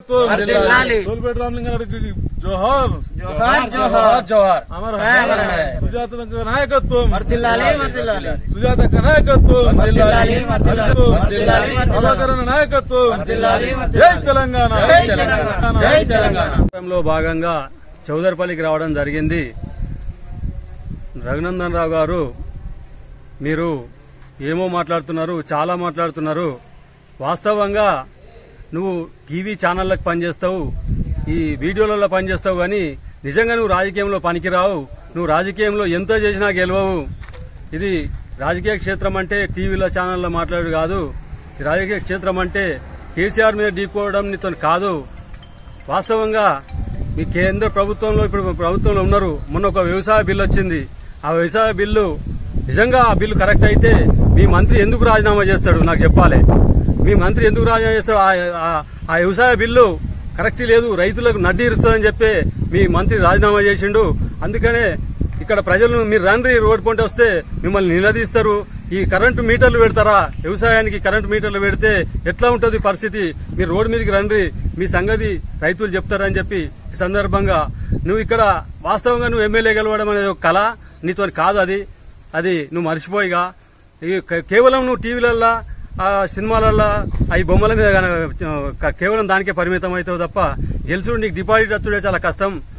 వర్ధిల్లాలి. టోల్పేట రామలింగారెడ్డికి జోహార్ జోహార్ జోహార్ జోహార్ అమర్ అమర్ హై. హై. సుజాత నాయకత్వం వర్ధిల్లాలి వర్ధిల్లాలి సుజాత నాయకత్వం వర్ధిల్లాలి వర్ధిల్లాలి వర్ధిల్లాలి వర్ధిల్లాలి ప్రభాకరణ నాయకత్వం వర్ధిల్లాలి, జై వర్ధిల్లాలి. తెలంగాణ జై తెలంగాణ జై తెలంగాణ లో భాగంగా చౌదరిపల్లికి రావడం జరిగింది రఘునందన్ రావు గారు మీరు ఏమో మాట్లాడుతున్నారు చాలా మాట్లాడుతున్నారు వాస్తవంగా నువ్వు టీవీ ఛానళ్ళకి పనిచేస్తావు ఈ వీడియోలలో పనిచేస్తావు కానీ నిజంగా నువ్వు రాజకీయంలో పనికిరావు నువ్వు రాజకీయంలో ఎంతో చేసినా గెలవవు ఇది రాజకీయ క్షేత్రం అంటే టీవీలో ఛానల్లో మాట్లాడు కాదు ఈ రాజకీయ క్షేత్రం అంటే కేసీఆర్ మీద ఢీకోవడం నీతో కాదు వాస్తవంగా మీ కేంద్ర ప్రభుత్వంలో ఇప్పుడు ప్రభుత్వంలో ఉన్నారు మొన్న ఒక వ్యవసాయ బిల్లు వచ్చింది ఆ వ్యవసాయ బిల్లు నిజంగా ఆ బిల్లు కరెక్ట్ అయితే మీ మంత్రి ఎందుకు రాజీనామా చేస్తాడు నాకు చెప్పాలి మీ మంత్రి ఎందుకు రాజీనామా చేస్తాడు ఆ- ఆ- ఆ వ్యవసాయ బిల్లు కరెక్ట్ లేదు రైతులకు నడ్డి ఇరుస్తుందని చెప్పి మీ మంత్రి రాజీనామా చేసిండు అందుకనే ఇక్కడ ప్రజలు మీరు రండి రోడ్ పొంటి వస్తే మిమ్మల్ని నిలదీస్తారు ఈ కరెంటు మీటర్లు పెడతారా వ్యవసాయానికి కరెంటు మీటర్లు పెడితే ఎట్లా ఉంటుంది పరిస్థితి మీరు రోడ్డు మీదకి రండి మీ సంగతి రైతులు చెప్తారని చెప్పి ఈ సందర్భంగా నువ్వు ఇక్కడ వాస్తవంగా నువ్వు ఎమ్మెల్యే గెలవడం అనేది ఒక కళ నీతో కాదు అది అది నువ్వు మర్చిపోయిగా ఈ కే- కేవలం నువ్వు టీవీలల్లా ఆ సినిమాలల్లో అవి బొమ్మల మీద గన- క- కేవలం దానికే పరిమితం అవుతావు తప్ప గెలుచుడు నీకు డిపాజిట్ వచ్చుడే చాలా కష్టం